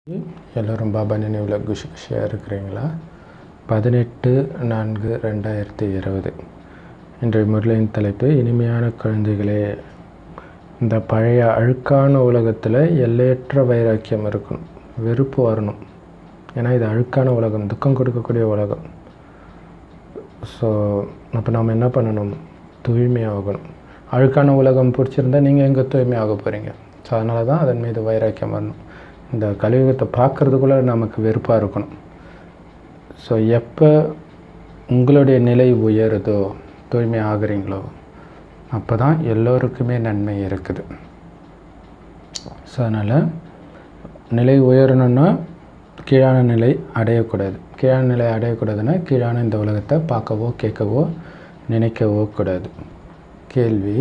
எல்லோரும் பாபா நினைவில் குஷி குஷியாக இருக்கிறீங்களா பதினெட்டு நான்கு ரெண்டாயிரத்தி இருபது இன்றைய முரளியின் தலைப்பு இனிமையான குழந்தைகளே இந்த பழைய அழுக்கான உலகத்தில் எல்லையற்ற வைராக்கியம் இருக்கணும் வெறுப்பு வரணும் ஏன்னா இது அழுக்கான உலகம் துக்கம் கொடுக்கக்கூடிய உலகம் ஸோ அப்போ நாம் என்ன பண்ணணும் தூய்மையாகணும் அழுக்கான உலகம் பிடிச்சிருந்தா நீங்கள் எங்கே தூய்மையாக போகிறீங்க ஸோ அதனால தான் அதன் மீது வைராக்கியம் வரணும் இந்த கலியுகத்தை பார்க்குறதுக்குள்ளே நமக்கு வெறுப்பாக இருக்கணும் ஸோ எப்போ உங்களுடைய நிலை உயருதோ தூய்மை ஆகுறீங்களோ அப்போ தான் எல்லோருக்குமே நன்மை இருக்குது ஸோ அதனால் நிலை உயரணும்னா கீழான நிலை அடையக்கூடாது கீழான நிலை அடையக்கூடாதுன்னா கீழான இந்த உலகத்தை பார்க்கவோ கேட்கவோ நினைக்கவோ கூடாது கேள்வி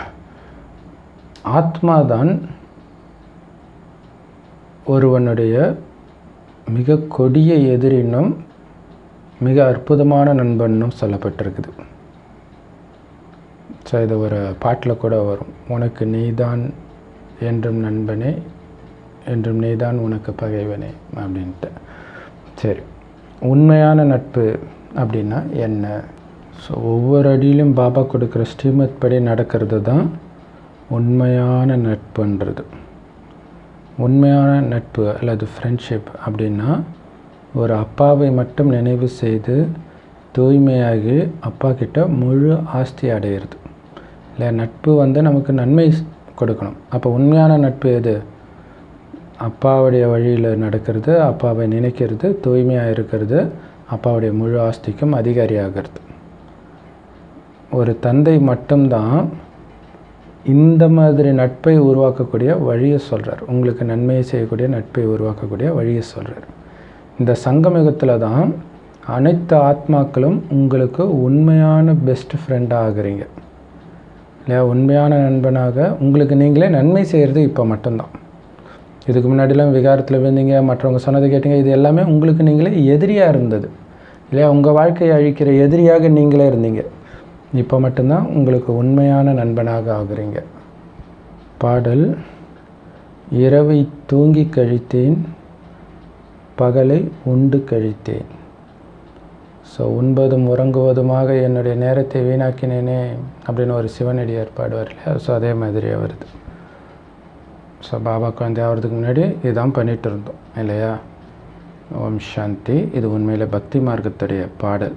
ஆத்மாதான் ஒருவனுடைய மிக கொடிய எதிரினும் மிக அற்புதமான நண்பனும் சொல்லப்பட்டிருக்குது ஸோ இது ஒரு பாட்டில் கூட வரும் உனக்கு நீதான் என்றும் நண்பனே என்றும் நீதான் உனக்கு பகைவனே அப்படின்ட்டு சரி உண்மையான நட்பு அப்படின்னா என்ன ஸோ ஒவ்வொரு அடியிலும் பாபா கொடுக்குற ஸ்ரீமத் படி நடக்கிறது தான் உண்மையான நட்புன்றது உண்மையான நட்பு அல்லது ஃப்ரெண்ட்ஷிப் அப்படின்னா ஒரு அப்பாவை மட்டும் நினைவு செய்து தூய்மையாகி அப்பா கிட்ட முழு ஆஸ்தி அடையிறது இல்லை நட்பு வந்து நமக்கு நன்மை கொடுக்கணும் அப்போ உண்மையான நட்பு எது அப்பாவுடைய வழியில் நடக்கிறது அப்பாவை நினைக்கிறது தூய்மையாக இருக்கிறது அப்பாவுடைய முழு ஆஸ்திக்கும் அதிகாரி ஆகிறது ஒரு தந்தை மட்டும்தான் இந்த மாதிரி நட்பை உருவாக்கக்கூடிய வழியை சொல்கிறார் உங்களுக்கு நன்மையை செய்யக்கூடிய நட்பை உருவாக்கக்கூடிய வழியை சொல்கிறார் இந்த சங்கமிகத்தில் தான் அனைத்து ஆத்மாக்களும் உங்களுக்கு உண்மையான பெஸ்ட் ஃப்ரெண்டாக ஆகுறீங்க இல்லையா உண்மையான நண்பனாக உங்களுக்கு நீங்களே நன்மை செய்கிறது இப்போ மட்டும்தான் இதுக்கு முன்னாடிலாம் விகாரத்தில் விழுந்தீங்க மற்றவங்க சொன்னதை கேட்டீங்க இது எல்லாமே உங்களுக்கு நீங்களே எதிரியாக இருந்தது இல்லையா உங்கள் வாழ்க்கையை அழிக்கிற எதிரியாக நீங்களே இருந்தீங்க இப்போ மட்டும்தான் உங்களுக்கு உண்மையான நண்பனாக ஆகுறீங்க பாடல் இரவை தூங்கி கழித்தேன் பகலை உண்டு கழித்தேன் ஸோ உண்பதும் உறங்குவதுமாக என்னுடைய நேரத்தை வீணாக்கினேனே அப்படின்னு ஒரு சிவனடியார் பாடுவார் இல்லையா ஸோ அதே மாதிரியே வருது ஸோ பாபா குழந்தை ஆகிறதுக்கு முன்னாடி இதுதான் பண்ணிகிட்டு இருந்தோம் இல்லையா ஓம் சாந்தி இது உண்மையில் பக்தி மார்க்கத்துடைய பாடல்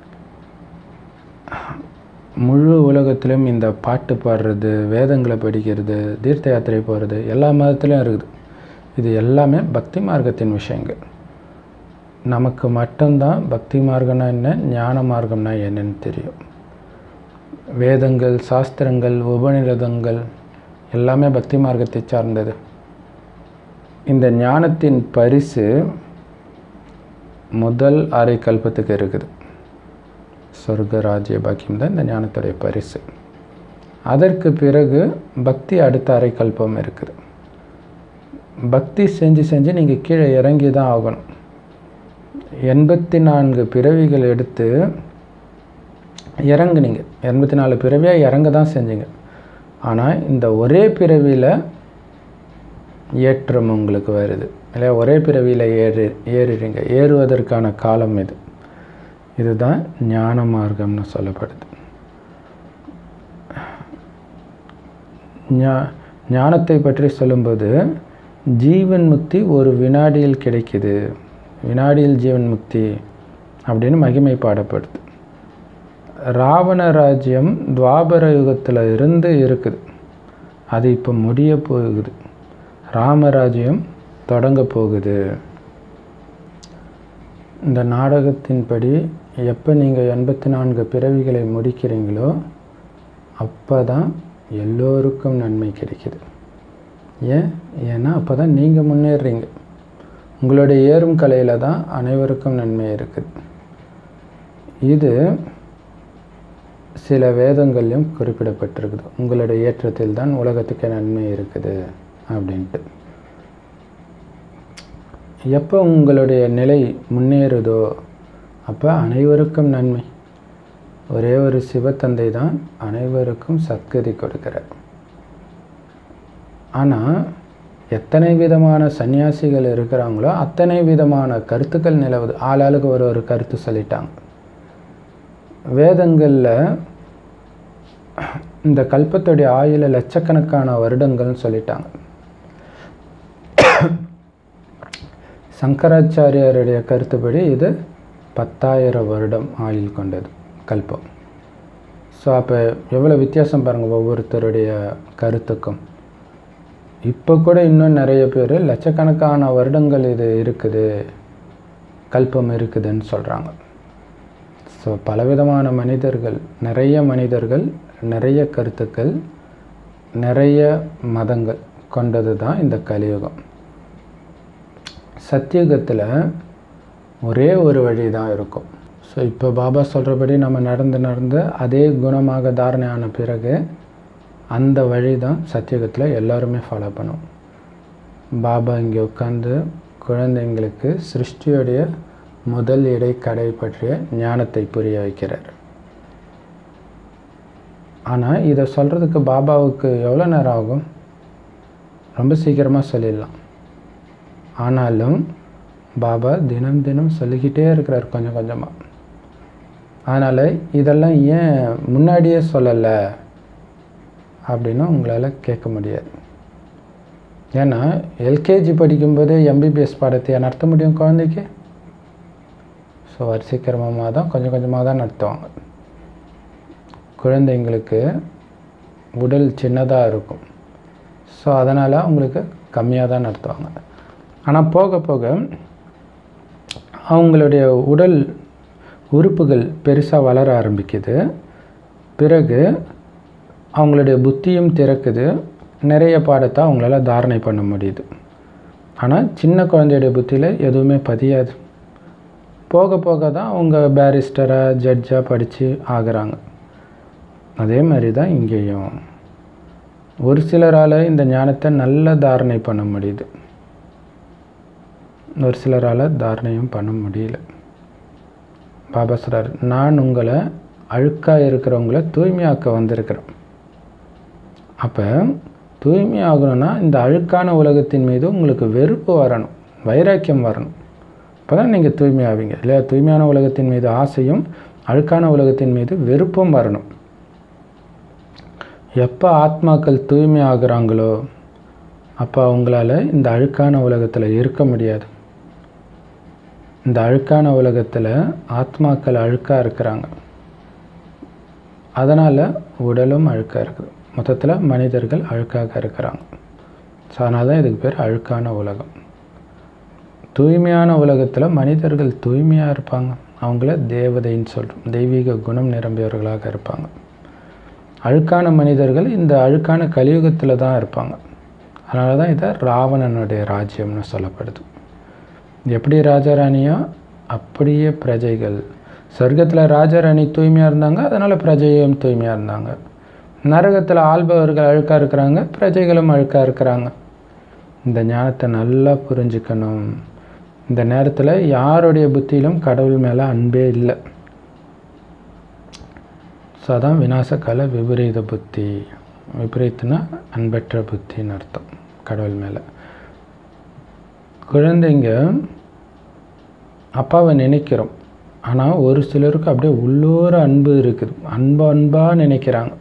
முழு உலகத்திலும் இந்த பாட்டு பாடுறது வேதங்களை படிக்கிறது தீர்த்த யாத்திரை போகிறது எல்லா மதத்துலேயும் இருக்குது இது எல்லாமே பக்தி மார்க்கத்தின் விஷயங்கள் நமக்கு மட்டும்தான் பக்தி மார்க்கம்னா என்ன ஞான மார்க்கம்னா என்னன்னு தெரியும் வேதங்கள் சாஸ்திரங்கள் உபநிடதங்கள் எல்லாமே பக்தி மார்க்கத்தை சார்ந்தது இந்த ஞானத்தின் பரிசு முதல் அரை கல்பத்துக்கு இருக்குது சொர்க்க ராஜ்ய பாக்கியம் தான் இந்த ஞானத்துடைய பரிசு அதற்கு பிறகு பக்தி அடுத்த அரை கல்பம் இருக்குது பக்தி செஞ்சு செஞ்சு நீங்கள் கீழே இறங்கி தான் ஆகணும் எண்பத்தி நான்கு பிறவிகள் எடுத்து இறங்குனீங்க எண்பத்தி நாலு பிறவியாக இறங்க தான் செஞ்சீங்க ஆனால் இந்த ஒரே பிறவியில் ஏற்றம் உங்களுக்கு வருது இல்லையா ஒரே பிறவியில் ஏறு ஏறுறீங்க ஏறுவதற்கான காலம் இது இதுதான் ஞான மார்க்கம்னு சொல்லப்படுது ஞா ஞானத்தை பற்றி சொல்லும்போது ஜீவன் முக்தி ஒரு வினாடியில் கிடைக்குது வினாடியில் ஜீவன் முக்தி அப்படின்னு மகிமை பாடப்படுது ராவண ராஜ்யம் துவாபர யுகத்தில் இருந்து இருக்குது அது இப்போ முடிய போகுது ராமராஜ்யம் தொடங்க போகுது இந்த நாடகத்தின்படி எப்போ நீங்கள் எண்பத்தி நான்கு பிறவிகளை முடிக்கிறீங்களோ அப்போ தான் எல்லோருக்கும் நன்மை கிடைக்குது ஏன் ஏன்னா அப்போ தான் நீங்கள் முன்னேறுறீங்க உங்களுடைய ஏறும் கலையில் தான் அனைவருக்கும் நன்மை இருக்குது இது சில வேதங்கள்லையும் குறிப்பிடப்பட்டிருக்குது உங்களுடைய ஏற்றத்தில் தான் உலகத்துக்கு நன்மை இருக்குது அப்படின்ட்டு எப்போ உங்களுடைய நிலை முன்னேறுதோ அப்போ அனைவருக்கும் நன்மை ஒரே ஒரு சிவத்தந்தை தான் அனைவருக்கும் சத்கதி கொடுக்கிறார் ஆனால் எத்தனை விதமான சன்னியாசிகள் இருக்கிறாங்களோ அத்தனை விதமான கருத்துக்கள் நிலவுது ஆளாளுக்கு ஒரு ஒரு கருத்து சொல்லிட்டாங்க வேதங்களில் இந்த கல்பத்துடைய ஆயுள லட்சக்கணக்கான வருடங்கள்னு சொல்லிட்டாங்க சங்கராச்சாரியாருடைய கருத்துப்படி இது பத்தாயிரம் வருடம் ஆயுள் கொண்டது கல்பம் ஸோ அப்போ எவ்வளோ வித்தியாசம் பாருங்கள் ஒவ்வொருத்தருடைய கருத்துக்கும் இப்போ கூட இன்னும் நிறைய பேர் லட்சக்கணக்கான வருடங்கள் இது இருக்குது கல்பம் இருக்குதுன்னு சொல்கிறாங்க ஸோ பலவிதமான மனிதர்கள் நிறைய மனிதர்கள் நிறைய கருத்துக்கள் நிறைய மதங்கள் கொண்டது தான் இந்த கலியுகம் சத்தியுகத்தில் ஒரே ஒரு வழி தான் இருக்கும் ஸோ இப்போ பாபா சொல்கிறபடி நம்ம நடந்து நடந்து அதே குணமாக தாரணை ஆன பிறகு அந்த வழி தான் சத்தியுகத்தில் எல்லாருமே ஃபாலோ பண்ணும் பாபா இங்கே உட்காந்து குழந்தைங்களுக்கு சிருஷ்டியுடைய முதல் இடைக்கடை பற்றிய ஞானத்தை புரிய வைக்கிறார் ஆனால் இதை சொல்கிறதுக்கு பாபாவுக்கு எவ்வளோ நேரம் ஆகும் ரொம்ப சீக்கிரமாக சொல்லிடலாம் ஆனாலும் பாபா தினம் தினம் சொல்லிக்கிட்டே இருக்கிறார் கொஞ்சம் கொஞ்சமாக அதனால் இதெல்லாம் ஏன் முன்னாடியே சொல்லலை அப்படின்னு உங்களால் கேட்க முடியாது ஏன்னா எல்கேஜி படிக்கும்போது எம்பிபிஎஸ் பாடத்தை நடத்த முடியும் குழந்தைக்கு ஸோ வரிசை கிரமமாக தான் கொஞ்சம் கொஞ்சமாக தான் நடத்துவாங்க குழந்தைங்களுக்கு உடல் சின்னதாக இருக்கும் ஸோ அதனால் அவங்களுக்கு கம்மியாக தான் நடத்துவாங்க ஆனால் போக போக அவங்களுடைய உடல் உறுப்புகள் பெருசாக வளர ஆரம்பிக்குது பிறகு அவங்களுடைய புத்தியும் திறக்குது நிறைய பாடத்தை அவங்களால தாரணை பண்ண முடியுது ஆனால் சின்ன குழந்தையுடைய புத்தியில் எதுவுமே பதியாது போக போக தான் அவங்க பேரிஸ்டராக ஜட்ஜாக படித்து ஆகுறாங்க அதே மாதிரி தான் இங்கேயும் ஒரு சிலரால் இந்த ஞானத்தை நல்ல தாரணை பண்ண முடியுது ஒரு சிலரால் தாரணையும் பண்ண முடியல பாபா சொல்கிறார் நான் உங்களை அழுக்காக இருக்கிறவங்கள தூய்மையாக்க வந்திருக்கிறேன் அப்போ தூய்மையாகணும்னா இந்த அழுக்கான உலகத்தின் மீது உங்களுக்கு வெறுப்பு வரணும் வைராக்கியம் வரணும் அப்போ தான் நீங்கள் தூய்மையாவீங்க இல்லையா தூய்மையான உலகத்தின் மீது ஆசையும் அழுக்கான உலகத்தின் மீது வெறுப்பும் வரணும் எப்போ ஆத்மாக்கள் தூய்மை ஆகுறாங்களோ அப்போ அவங்களால இந்த அழுக்கான உலகத்தில் இருக்க முடியாது இந்த அழுக்கான உலகத்தில் ஆத்மாக்கள் அழுக்காக இருக்கிறாங்க அதனால் உடலும் அழுக்காக இருக்குது மொத்தத்தில் மனிதர்கள் அழுக்காக இருக்கிறாங்க ஸோ அதனால தான் இதுக்கு பேர் அழுக்கான உலகம் தூய்மையான உலகத்தில் மனிதர்கள் தூய்மையாக இருப்பாங்க அவங்கள தேவதைன்னு சொல்கிறோம் தெய்வீக குணம் நிரம்பியவர்களாக இருப்பாங்க அழுக்கான மனிதர்கள் இந்த அழுக்கான கலியுகத்தில் தான் இருப்பாங்க அதனால தான் இதை ராவணனுடைய ராஜ்யம்னு சொல்லப்படுது எப்படி ராஜாராணியோ அப்படியே பிரஜைகள் சொர்க்கத்தில் ராஜாராணி தூய்மையாக இருந்தாங்க அதனால் பிரஜையும் தூய்மையாக இருந்தாங்க நரகத்தில் ஆள்பவர்கள் அழுக்காக இருக்கிறாங்க பிரஜைகளும் அழுக்காக இருக்கிறாங்க இந்த ஞானத்தை நல்லா புரிஞ்சுக்கணும் இந்த நேரத்தில் யாருடைய புத்தியிலும் கடவுள் மேலே அன்பே இல்லை ஸோ அதான் விநாசகால விபரீத புத்தி விபரீதனா அன்பற்ற புத்தின்னு அர்த்தம் கடவுள் மேலே குழந்தைங்க அப்பாவை நினைக்கிறோம் ஆனால் ஒரு சிலருக்கு அப்படியே உள்ளூர அன்பு இருக்குது அன்பு அன்பாக நினைக்கிறாங்க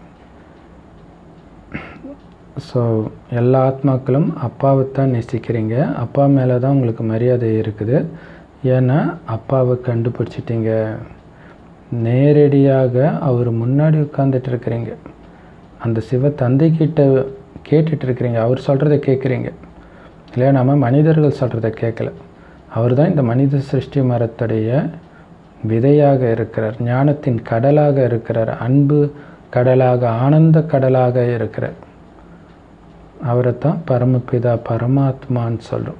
ஸோ எல்லா ஆத்மாக்களும் அப்பாவை தான் நேசிக்கிறீங்க அப்பா மேலே தான் உங்களுக்கு மரியாதை இருக்குது ஏன்னா அப்பாவை கண்டுபிடிச்சிட்டிங்க நேரடியாக அவர் முன்னாடி உட்காந்துட்டு இருக்கிறீங்க அந்த சிவ தந்தை கிட்ட கேட்டுட்டு இருக்கிறீங்க அவர் சொல்கிறத கேட்குறீங்க இல்லையா நம்ம மனிதர்கள் சொல்கிறத கேட்கல அவர் தான் இந்த மனித சிருஷ்டி மரத்துடைய விதையாக இருக்கிறார் ஞானத்தின் கடலாக இருக்கிறார் அன்பு கடலாக ஆனந்த கடலாக இருக்கிறார் அவரை தான் பரமபிதா பரமாத்மான்னு சொல்கிறோம்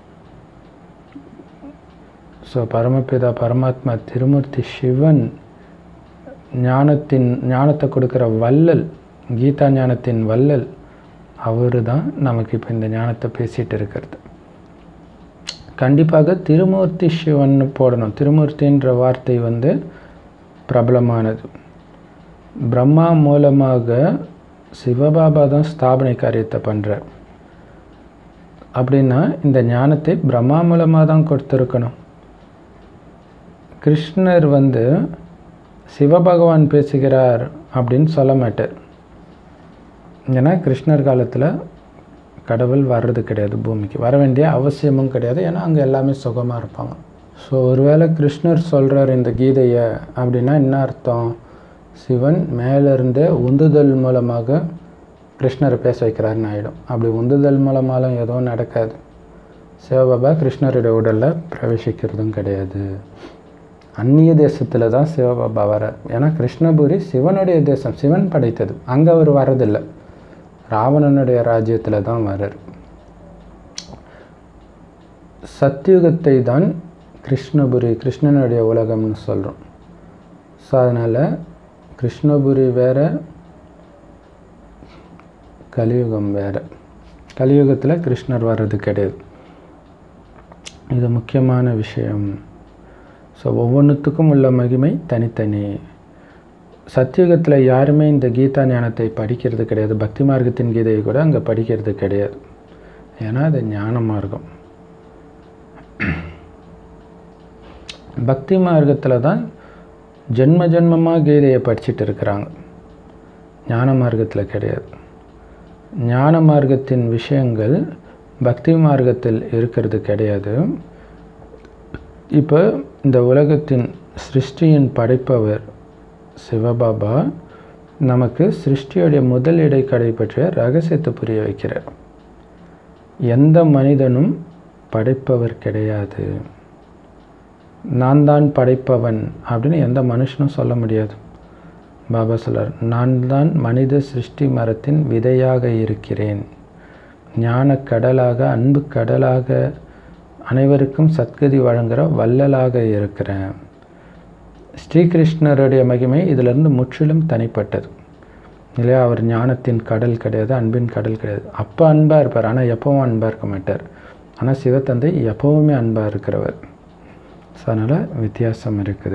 ஸோ பரமபிதா பரமாத்மா திருமூர்த்தி சிவன் ஞானத்தின் ஞானத்தை கொடுக்குற வள்ளல் கீதா ஞானத்தின் வள்ளல் அவர் தான் நமக்கு இப்போ இந்த ஞானத்தை பேசிகிட்டு இருக்கிறது கண்டிப்பாக திருமூர்த்தி சிவன் போடணும் திருமூர்த்தின்ற வார்த்தை வந்து பிரபலமானது பிரம்மா மூலமாக சிவபாபா தான் ஸ்தாபனை காரியத்தை பண்ணுறார் அப்படின்னா இந்த ஞானத்தை பிரம்மா மூலமாக தான் கொடுத்துருக்கணும் கிருஷ்ணர் வந்து சிவபகவான் பேசுகிறார் அப்படின்னு சொல்ல மாட்டார் ஏன்னா கிருஷ்ணர் காலத்தில் கடவுள் வர்றது கிடையாது பூமிக்கு வர வேண்டிய அவசியமும் கிடையாது ஏன்னா அங்கே எல்லாமே சுகமாக இருப்பாங்க ஸோ ஒருவேளை கிருஷ்ணர் சொல்கிறார் இந்த கீதையை அப்படின்னா என்ன அர்த்தம் சிவன் மேலேருந்து உந்துதல் மூலமாக கிருஷ்ணரை பேச வைக்கிறாருன்னு ஆகிடும் அப்படி உந்துதல் மூலமாலும் எதுவும் நடக்காது சிவபாபா கிருஷ்ணருடைய உடலில் பிரவேசிக்கிறதும் கிடையாது அந்நிய தேசத்தில் தான் சிவபாபா வரார் ஏன்னா கிருஷ்ணபுரி சிவனுடைய தேசம் சிவன் படைத்தது அங்கே அவர் வரதில்லை ராவணனுடைய ராஜ்யத்தில் தான் வரார் சத்தியுகத்தை தான் கிருஷ்ணபுரி கிருஷ்ணனுடைய உலகம்னு சொல்கிறோம் ஸோ அதனால் கிருஷ்ணபுரி வேற கலியுகம் வேற கலியுகத்தில் கிருஷ்ணர் வர்றது கிடையாது இது முக்கியமான விஷயம் ஸோ ஒவ்வொன்றுத்துக்கும் உள்ள மகிமை தனித்தனி சத்தியுகத்தில் யாருமே இந்த கீதா ஞானத்தை படிக்கிறது கிடையாது பக்தி மார்க்கத்தின் கீதையை கூட அங்கே படிக்கிறது கிடையாது ஏன்னா அது ஞான மார்க்கம் பக்தி மார்க்கத்தில் தான் ஜென்ம ஜென்மமாக கீதையை படிச்சுட்டு இருக்கிறாங்க ஞான மார்க்கத்தில் கிடையாது ஞான மார்க்கத்தின் விஷயங்கள் பக்தி மார்க்கத்தில் இருக்கிறது கிடையாது இப்போ இந்த உலகத்தின் சிருஷ்டியின் படைப்பவர் சிவபாபா நமக்கு சிருஷ்டியுடைய முதல் இடைக்கடை பற்றிய ரகசியத்தை புரிய வைக்கிறார் எந்த மனிதனும் படைப்பவர் கிடையாது நான் தான் படைப்பவன் அப்படின்னு எந்த மனுஷனும் சொல்ல முடியாது பாபா சொல்லார் நான் தான் மனித சிருஷ்டி மரத்தின் விதையாக இருக்கிறேன் ஞான கடலாக அன்பு கடலாக அனைவருக்கும் சத்கதி வழங்குகிற வள்ளலாக இருக்கிறேன் ஸ்ரீகிருஷ்ணருடைய மகிமை இதிலிருந்து முற்றிலும் தனிப்பட்டது இல்லையா அவர் ஞானத்தின் கடல் கிடையாது அன்பின் கடல் கிடையாது அப்போ அன்பாக இருப்பார் ஆனால் எப்பவும் அன்பாக இருக்க மாட்டார் ஆனால் சிவத்தந்தை எப்பவுமே அன்பாக இருக்கிறவர் ஸோ அதனால் வித்தியாசம் இருக்குது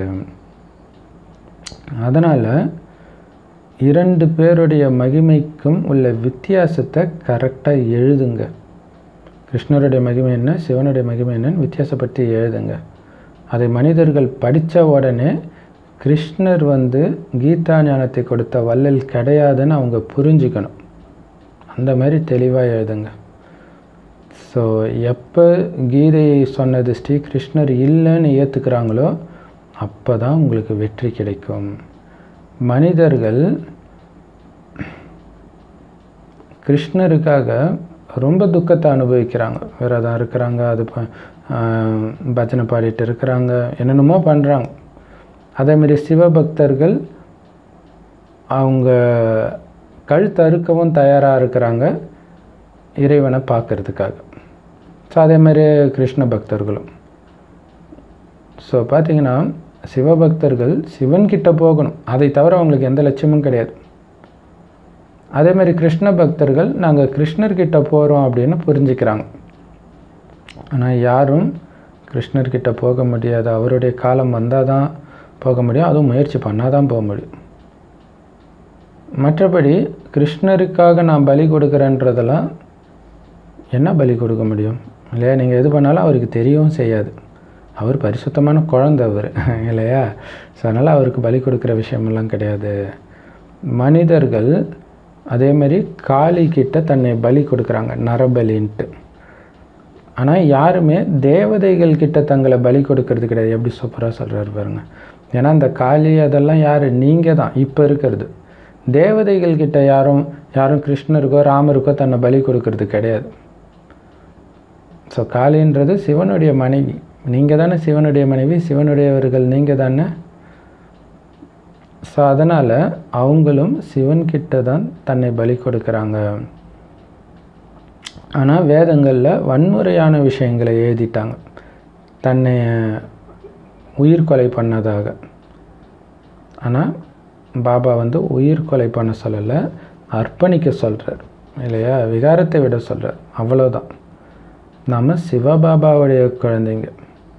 அதனால் இரண்டு பேருடைய மகிமைக்கும் உள்ள வித்தியாசத்தை கரெக்டாக எழுதுங்க கிருஷ்ணருடைய மகிமை என்ன சிவனுடைய மகிமை என்னன்னு வித்தியாசப்படுத்தி எழுதுங்க அதை மனிதர்கள் படித்த உடனே கிருஷ்ணர் வந்து கீதா ஞானத்தை கொடுத்த வள்ளல் கிடையாதுன்னு அவங்க புரிஞ்சுக்கணும் அந்த மாதிரி தெளிவாக எழுதுங்க ஸோ எப்போ கீதையை சொன்னது ஸ்ரீகிருஷ்ணர் இல்லைன்னு ஏற்றுக்கிறாங்களோ அப்போ தான் உங்களுக்கு வெற்றி கிடைக்கும் மனிதர்கள் கிருஷ்ணருக்காக ரொம்ப துக்கத்தை அனுபவிக்கிறாங்க விரதம் இருக்கிறாங்க அது ப- ஆஹ் பஜனை பாடிட்டு இருக்கிறாங்க என்னென்னமோ பண்ணுறாங்க அதேமாரி சிவபக்தர்கள் அவங்க கழுத்து அறுக்கவும் தயாராக இருக்கிறாங்க இறைவனை பார்க்கறதுக்காக ஸோ அதே மாதிரி கிருஷ்ண பக்தர்களும் ஸோ பார்த்தீங்கன்னா சிவபக்தர்கள் சிவன்கிட்ட போகணும் அதை தவிர அவங்களுக்கு எந்த லட்சியமும் கிடையாது அதே மாதிரி கிருஷ்ண பக்தர்கள் நாங்கள் கிருஷ்ணர்கிட்ட போகிறோம் அப்படின்னு புரிஞ்சுக்கிறாங்க ஆனால் யாரும் கிருஷ்ணர்கிட்ட போக முடியாது அவருடைய காலம் வந்தால் தான் போக முடியும் அதுவும் முயற்சி பண்ணால் தான் போக முடியும் மற்றபடி கிருஷ்ணருக்காக நான் பலி கொடுக்குறேன்றதெல்லாம் என்ன பலி கொடுக்க முடியும் இல்லையா நீங்கள் எது பண்ணாலும் அவருக்கு தெரியவும் செய்யாது அவர் பரிசுத்தமான குழந்தை அவர் இல்லையா ஸோ அதனால் அவருக்கு பலி கொடுக்குற விஷயமெல்லாம் கிடையாது மனிதர்கள் அதே மாதிரி காளி கிட்ட தன்னை பலி கொடுக்குறாங்க நரபலின்ட்டு ஆனால் யாருமே தேவதைகள் கிட்ட தங்களை பலி கொடுக்கறது கிடையாது எப்படி சூப்பராக சொல்கிறாரு பாருங்க ஏன்னா இந்த காளி அதெல்லாம் யார் நீங்கள் தான் இப்போ இருக்கிறது தேவதைகள் கிட்ட யாரும் யாரும் கிருஷ்ணருக்கோ ராமருக்கோ தன்னை பலி கொடுக்கறது கிடையாது ஸோ காளின்றது சிவனுடைய மனைவி நீங்கள் தானே சிவனுடைய மனைவி சிவனுடையவர்கள் நீங்கள் தானே ஸோ அதனால் அவங்களும் சிவன்கிட்ட தான் தன்னை பலி கொடுக்குறாங்க ஆனால் வேதங்களில் வன்முறையான விஷயங்களை எழுதிட்டாங்க தன்னை உயிர் கொலை பண்ணதாக ஆனால் பாபா வந்து உயிர் கொலை பண்ண சொல்லலை அர்ப்பணிக்க சொல்கிறார் இல்லையா விகாரத்தை விட சொல்கிறார் அவ்வளோதான் நாம் சிவபாபாவுடைய குழந்தைங்க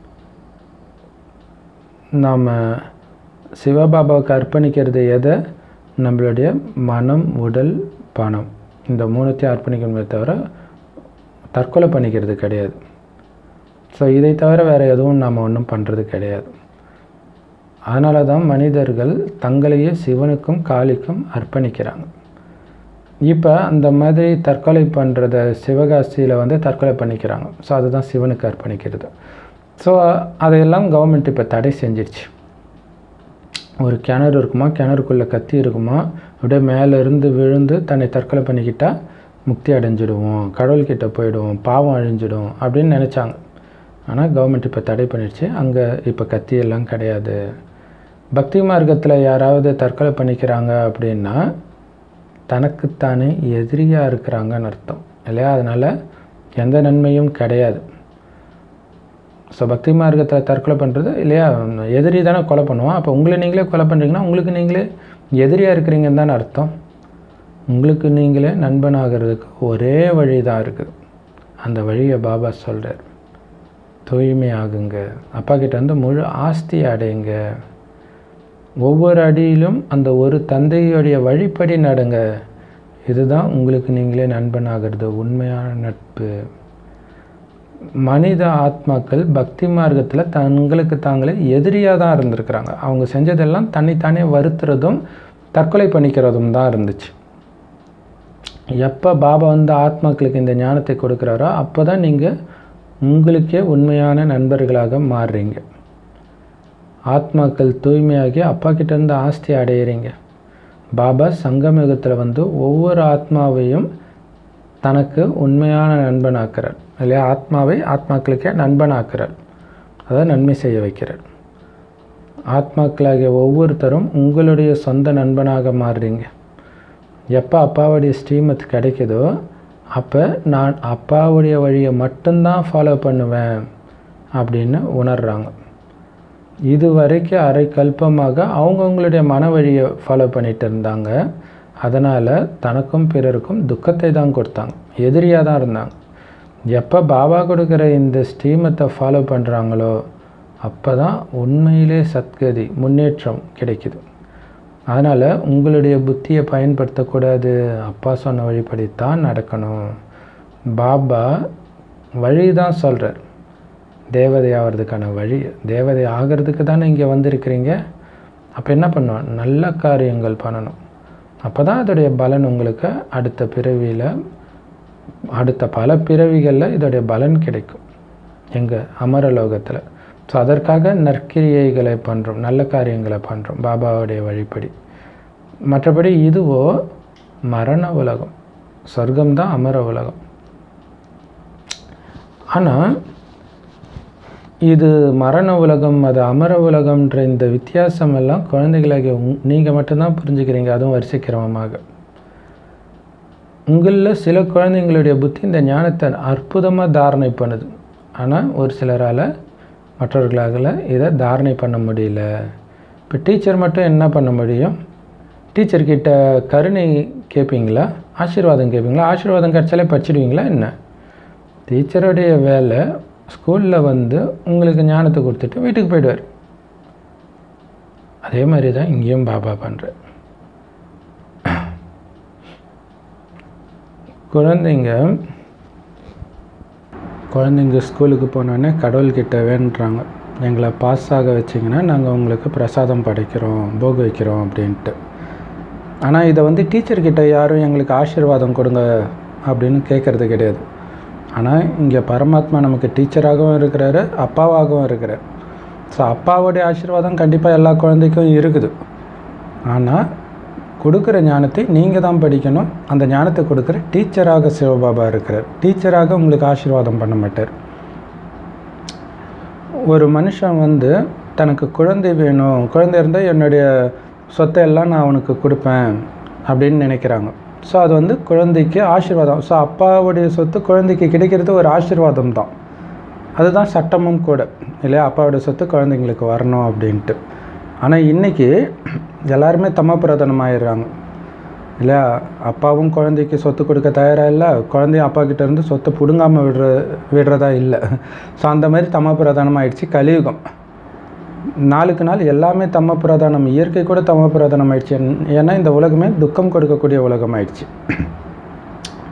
நாம் சிவபாபாவுக்கு அர்ப்பணிக்கிறது எதை நம்மளுடைய மனம் உடல் பணம் இந்த மூணுத்தையும் அர்ப்பணிக்கணுமே தவிர தற்கொலை பண்ணிக்கிறது கிடையாது ஸோ இதை தவிர வேறு எதுவும் நம்ம ஒன்றும் பண்ணுறது கிடையாது அதனால தான் மனிதர்கள் தங்களையே சிவனுக்கும் காளிக்கும் அர்ப்பணிக்கிறாங்க இப்போ அந்த மாதிரி தற்கொலை பண்ணுறத சிவகாசியில் வந்து தற்கொலை பண்ணிக்கிறாங்க ஸோ அதுதான் சிவனுக்கு அர்ப்பணிக்கிறது ஸோ அதையெல்லாம் கவர்மெண்ட் இப்போ தடை செஞ்சிருச்சு ஒரு கிணறு இருக்குமா கிணறுக்குள்ளே கத்தி இருக்குமா அப்படியே மேலே இருந்து விழுந்து தன்னை தற்கொலை பண்ணிக்கிட்டால் முக்தி அடைஞ்சிடுவோம் கடவுள்கிட்ட போயிடுவோம் பாவம் அழிஞ்சிடும் அப்படின்னு நினச்சாங்க ஆனால் கவர்மெண்ட் இப்போ தடை பண்ணிடுச்சு அங்கே இப்போ கத்தி எல்லாம் கிடையாது பக்தி மார்க்கத்தில் யாராவது தற்கொலை பண்ணிக்கிறாங்க அப்படின்னா தனக்குத்தானே எதிரியாக இருக்கிறாங்கன்னு அர்த்தம் இல்லையா அதனால் எந்த நன்மையும் கிடையாது ஸோ பக்தி மார்க்கத்தில் தற்கொலை பண்ணுறது இல்லையா எதிரி தானே கொலை பண்ணுவான் அப்போ உங்களை நீங்களே கொலை பண்ணுறீங்கன்னா உங்களுக்கு நீங்களே எதிரியாக இருக்கிறீங்கன்னு தானே அர்த்தம் உங்களுக்கு நீங்களே நண்பனாகிறதுக்கு ஒரே வழி தான் இருக்குது அந்த வழியை பாபா சொல்கிறார் தூய்மை ஆகுங்க அப்பா கிட்ட வந்து முழு ஆஸ்தி அடையுங்க ஒவ்வொரு அடியிலும் அந்த ஒரு தந்தையுடைய வழிப்படி நடங்க இதுதான் உங்களுக்கு நீங்களே நண்பனாகிறது உண்மையான நட்பு மனித ஆத்மாக்கள் பக்தி மார்க்கத்தில் தங்களுக்கு தாங்களே எதிரியாக தான் இருந்திருக்கிறாங்க அவங்க செஞ்சதெல்லாம் தன்னைத்தானே வருத்துறதும் தற்கொலை பண்ணிக்கிறதும் தான் இருந்துச்சு எப்போ பாபா வந்து ஆத்மாக்களுக்கு இந்த ஞானத்தை கொடுக்குறாரோ அப்போ தான் நீங்கள் உங்களுக்கே உண்மையான நண்பர்களாக மாறுறீங்க ஆத்மாக்கள் தூய்மையாகி அப்பா கிட்டேருந்து ஆஸ்தி அடையிறீங்க பாபா சங்கமயுகத்தில் வந்து ஒவ்வொரு ஆத்மாவையும் தனக்கு உண்மையான நண்பனாக்குறார் இல்லையா ஆத்மாவை ஆத்மாக்களுக்கே நண்பனாக்குறார் அதாவது நன்மை செய்ய வைக்கிறார் ஆத்மாக்களாகிய ஒவ்வொருத்தரும் உங்களுடைய சொந்த நண்பனாக மாறுறீங்க எப்போ அப்பாவுடைய ஸ்ரீமத் கிடைக்குதோ அப்போ நான் அப்பாவுடைய வழியை மட்டும்தான் ஃபாலோ பண்ணுவேன் அப்படின்னு உணர்றாங்க இது வரைக்கும் அரை கல்பமாக அவங்கவுங்களுடைய மன வழியை ஃபாலோ பண்ணிட்டு இருந்தாங்க அதனால் தனக்கும் பிறருக்கும் துக்கத்தை தான் கொடுத்தாங்க எதிரியாக தான் இருந்தாங்க எப்போ பாபா கொடுக்குற இந்த ஸ்ரீமத்தை ஃபாலோ பண்ணுறாங்களோ அப்போ தான் உண்மையிலே சத்கதி முன்னேற்றம் கிடைக்குது அதனால் உங்களுடைய புத்தியை பயன்படுத்தக்கூடாது அப்பா சொன்ன வழிபடித்தான் நடக்கணும் பாபா வழி தான் சொல்கிறார் தேவதை ஆகிறதுக்கான வழி தேவதை ஆகிறதுக்கு தானே இங்கே வந்திருக்கிறீங்க அப்போ என்ன பண்ணுவோம் நல்ல காரியங்கள் பண்ணணும் அப்போ தான் அதோடைய பலன் உங்களுக்கு அடுத்த பிறவியில் அடுத்த பல பிறவிகளில் இதோடைய பலன் கிடைக்கும் எங்கள் அமரலோகத்தில் ஸோ அதற்காக நற்கிரியைகளை பண்ணுறோம் நல்ல காரியங்களை பண்ணுறோம் பாபாவுடைய வழிப்படி மற்றபடி இதுவோ மரண உலகம் சொர்க்கம்தான் அமர உலகம் ஆனால் இது மரண உலகம் அது அமர உலகம்ன்ற இந்த வித்தியாசம் எல்லாம் குழந்தைகளாகிய நீங்கள் மட்டும்தான் புரிஞ்சுக்கிறீங்க அதுவும் வரிசைக்கிரமமாக உங்களில் சில குழந்தைங்களுடைய புத்தி இந்த ஞானத்தை அற்புதமாக தாரணை பண்ணுது ஆனால் ஒரு சிலரால் மற்றவர்களால் இதை தாரணை பண்ண முடியல இப்போ டீச்சர் மட்டும் என்ன பண்ண முடியும் டீச்சர்கிட்ட கருணை கேட்பீங்களா ஆசீர்வாதம் கேட்பீங்களா ஆசீர்வாதம் கிடச்சாலே படிச்சிடுவீங்களா என்ன டீச்சருடைய வேலை ஸ்கூலில் வந்து உங்களுக்கு ஞானத்தை கொடுத்துட்டு வீட்டுக்கு போயிடுவார் அதே மாதிரி தான் இங்கேயும் பாபா பண்ணுற குழந்தைங்க குழந்தைங்க ஸ்கூலுக்கு போனோடனே கடவுள்கிட்ட வேண்டுறாங்க எங்களை பாஸ் ஆக வச்சிங்கன்னா நாங்கள் உங்களுக்கு பிரசாதம் படைக்கிறோம் போக வைக்கிறோம் அப்படின்ட்டு ஆனால் இதை வந்து டீச்சர்கிட்ட யாரும் எங்களுக்கு ஆசீர்வாதம் கொடுங்க அப்படின்னு கேட்குறது கிடையாது ஆனால் இங்கே பரமாத்மா நமக்கு டீச்சராகவும் இருக்கிறாரு அப்பாவாகவும் இருக்கிறார் ஸோ அப்பாவுடைய ஆசீர்வாதம் கண்டிப்பாக எல்லா குழந்தைக்கும் இருக்குது ஆனால் கொடுக்குற ஞானத்தை நீங்கள் தான் படிக்கணும் அந்த ஞானத்தை கொடுக்குற டீச்சராக சிவபாபா இருக்கிறார் டீச்சராக உங்களுக்கு ஆசீர்வாதம் பண்ண மாட்டார் ஒரு மனுஷன் வந்து தனக்கு குழந்தை வேணும் குழந்தை இருந்தால் என்னுடைய சொத்தை எல்லாம் நான் அவனுக்கு கொடுப்பேன் அப்படின்னு நினைக்கிறாங்க ஸோ அது வந்து குழந்தைக்கு ஆசீர்வாதம் ஸோ அப்பாவுடைய சொத்து குழந்தைக்கு கிடைக்கிறது ஒரு ஆசீர்வாதம் தான் அதுதான் சட்டமும் கூட இல்லையா அப்பாவுடைய சொத்து குழந்தைங்களுக்கு வரணும் அப்படின்ட்டு ஆனால் இன்றைக்கி எல்லாருமே தமப்பிரதானம் ஆயிடுறாங்க இல்லையா அப்பாவும் குழந்தைக்கு சொத்து கொடுக்க தயாராக இல்லை குழந்தையும் அப்பா கிட்ட இருந்து சொத்தை பிடுங்காமல் விடுற விடுறதா இல்லை ஸோ அந்த மாதிரி தமப்பிரதானம் ஆயிடுச்சு கலியுகம் நாளுக்கு நாள் எல்லாமே தம பிரதானம் இயற்கை கூட தம பிரதானம் ஆயிடுச்சு ஏன்னா இந்த உலகமே துக்கம் கொடுக்கக்கூடிய உலகம் ஆயிடுச்சு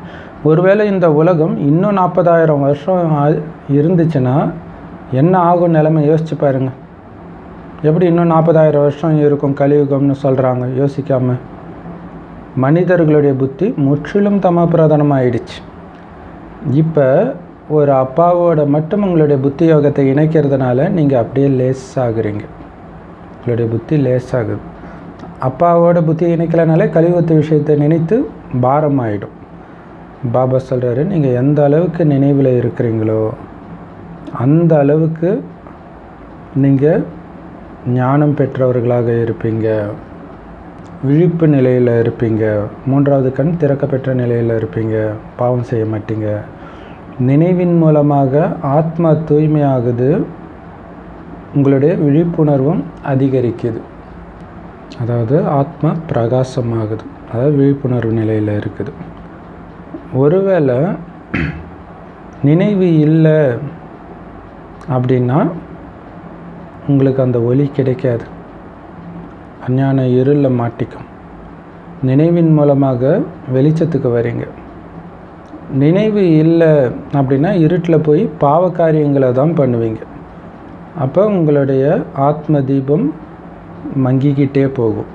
ஒருவேளை இந்த உலகம் இன்னும் நாற்பதாயிரம் வருஷம் ஆ- இருந்துச்சுன்னா என்ன ஆகும் நிலைமை யோசிச்சு பாருங்க எப்படி இன்னும் நாற்பதாயிரம் வருஷம் இருக்கும் கலியுகம்னு சொல்கிறாங்க யோசிக்காமல் மனிதர்களுடைய புத்தி முற்றிலும் தமப்பிரதானமாயிடுச்சு இப்போ ஒரு அப்பாவோட மட்டும் உங்களுடைய புத்தி யோகத்தை இணைக்கிறதுனால நீங்கள் அப்படியே லேஸ் ஆகுறீங்க உங்களுடைய புத்தி லேஸ் ஆகுது அப்பாவோட புத்தி இணைக்கலனாலே கலியுகத்து விஷயத்தை நினைத்து பாரம் ஆயிடும் பாபா சொல்கிறாரு நீங்கள் எந்த அளவுக்கு நினைவில் இருக்கிறீங்களோ அந்த அளவுக்கு நீங்கள் ஞானம் பெற்றவர்களாக இருப்பீங்க விழிப்பு நிலையில் இருப்பீங்க மூன்றாவது கண் திறக்கப்பெற்ற நிலையில் இருப்பீங்க பாவம் செய்ய மாட்டீங்க நினைவின் மூலமாக ஆத்மா தூய்மையாகுது உங்களுடைய விழிப்புணர்வும் அதிகரிக்குது அதாவது ஆத்மா பிரகாசமாகுது அதாவது விழிப்புணர்வு நிலையில் இருக்குது ஒருவேளை நினைவு இல்லை அப்படின்னா உங்களுக்கு அந்த ஒளி கிடைக்காது அஞ்ஞான இருளில் மாட்டிக்கும் நினைவின் மூலமாக வெளிச்சத்துக்கு வரீங்க நினைவு இல்லை அப்படின்னா இருட்டில் போய் பாவ காரியங்களை தான் பண்ணுவீங்க அப்போ உங்களுடைய ஆத்ம தீபம் மங்கிக்கிட்டே போகும்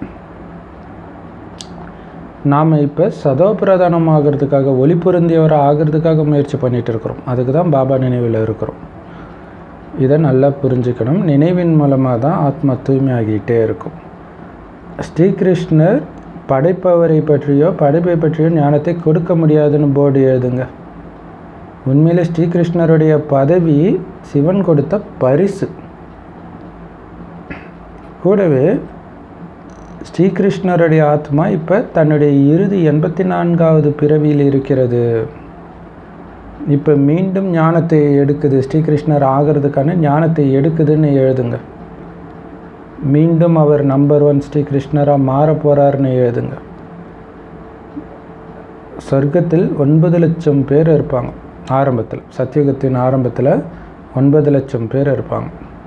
நாம் இப்போ சதோபிரதானம் ஆகிறதுக்காக ஒளி பொருந்தியவராக ஆகிறதுக்காக முயற்சி பண்ணிட்டு இருக்கிறோம் அதுக்கு தான் பாபா நினைவில் இருக்கிறோம் இதை நல்லா புரிஞ்சுக்கணும் நினைவின் மூலமாக தான் ஆத்மா தூய்மையாகிட்டே இருக்கும் ஸ்ரீகிருஷ்ணர் படைப்பவரை பற்றியோ படைப்பை பற்றியோ ஞானத்தை கொடுக்க முடியாதுன்னு போர்டு எழுதுங்க உண்மையிலே ஸ்ரீகிருஷ்ணருடைய பதவி சிவன் கொடுத்த பரிசு கூடவே ஸ்ரீகிருஷ்ணருடைய ஆத்மா இப்போ தன்னுடைய இறுதி எண்பத்தி நான்காவது பிறவியில் இருக்கிறது இப்போ மீண்டும் ஞானத்தை எடுக்குது ஸ்ரீகிருஷ்ணர் ஆகிறதுக்கான ஞானத்தை எடுக்குதுன்னு எழுதுங்க மீண்டும் அவர் நம்பர் ஒன் ஸ்ரீகிருஷ்ணராக மாற போகிறாருன்னு எழுதுங்க சொர்க்கத்தில் ஒன்பது லட்சம் பேர் இருப்பாங்க ஆரம்பத்தில் சத்தியுகத்தின் ஆரம்பத்தில் ஒன்பது லட்சம் பேர் இருப்பாங்க